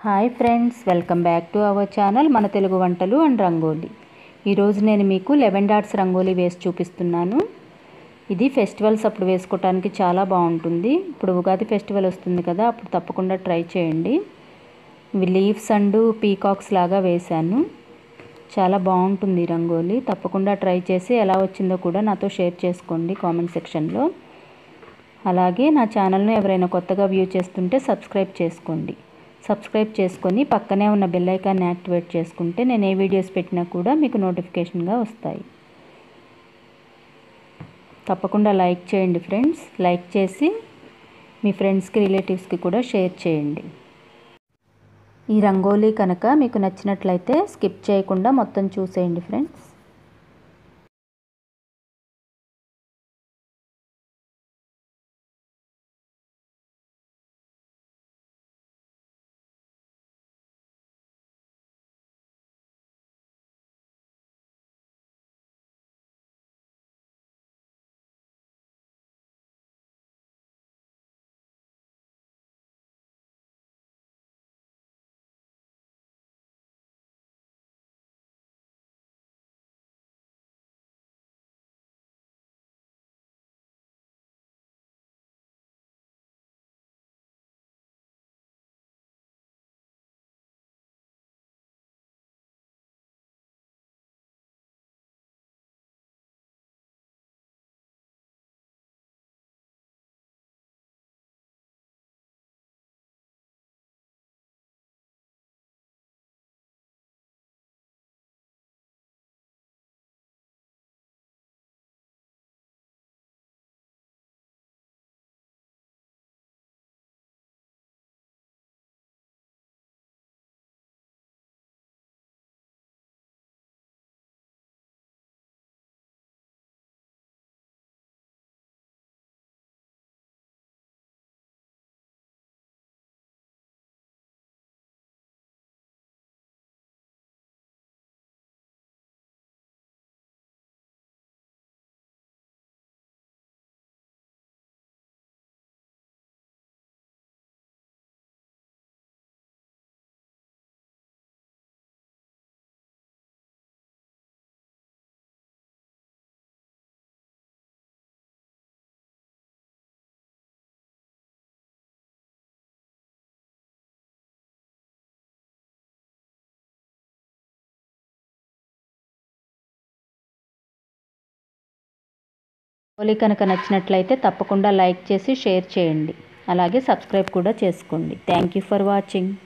hi friends welcome back to our channel మన తెలుగు వంటలు and rangoli ఈరోజు నేను మీకు లెవెన్ డాట్స్ రంగోలీ వేసి చూపిస్తున్నాను ఇది ఫెస్టివల్స్ అప్పుడు వేసుకోవటానికి చాలా బాగుంటుంది ఇప్పుడు ఉగాది ఫెస్టివల్ వస్తుంది కదా అప్పుడు తప్పకుండా ట్రై చేయండి ఇవి లీవ్స్ అండ్ పీకాక్స్ లాగా వేశాను చాలా బాగుంటుంది ఈ రంగోలీ తప్పకుండా ట్రై చేసి ఎలా వచ్చిందో కూడా నాతో షేర్ చేసుకోండి కామెంట్ సెక్షన్లో అలాగే నా ఛానల్ను ఎవరైనా కొత్తగా వ్యూ చేస్తుంటే సబ్స్క్రైబ్ చేసుకోండి సబ్స్క్రైబ్ చేసుకొని పక్కనే ఉన్న బెల్ ఐకాన్ని యాక్టివేట్ చేసుకుంటే నేను ఏ వీడియోస్ పెట్టినా కూడా మీకు నోటిఫికేషన్గా వస్తాయి తప్పకుండా లైక్ చేయండి ఫ్రెండ్స్ లైక్ చేసి మీ ఫ్రెండ్స్కి రిలేటివ్స్కి కూడా షేర్ చేయండి ఈ రంగోలీ కనుక మీకు నచ్చినట్లయితే స్కిప్ చేయకుండా మొత్తం చూసేయండి ఫ్రెండ్స్ రంగోలీ కనుక నచ్చినట్లయితే తప్పకుండా లైక్ చేసి షేర్ చేయండి అలాగే సబ్స్క్రైబ్ కూడా చేసుకోండి థ్యాంక్ యూ ఫర్ వాచింగ్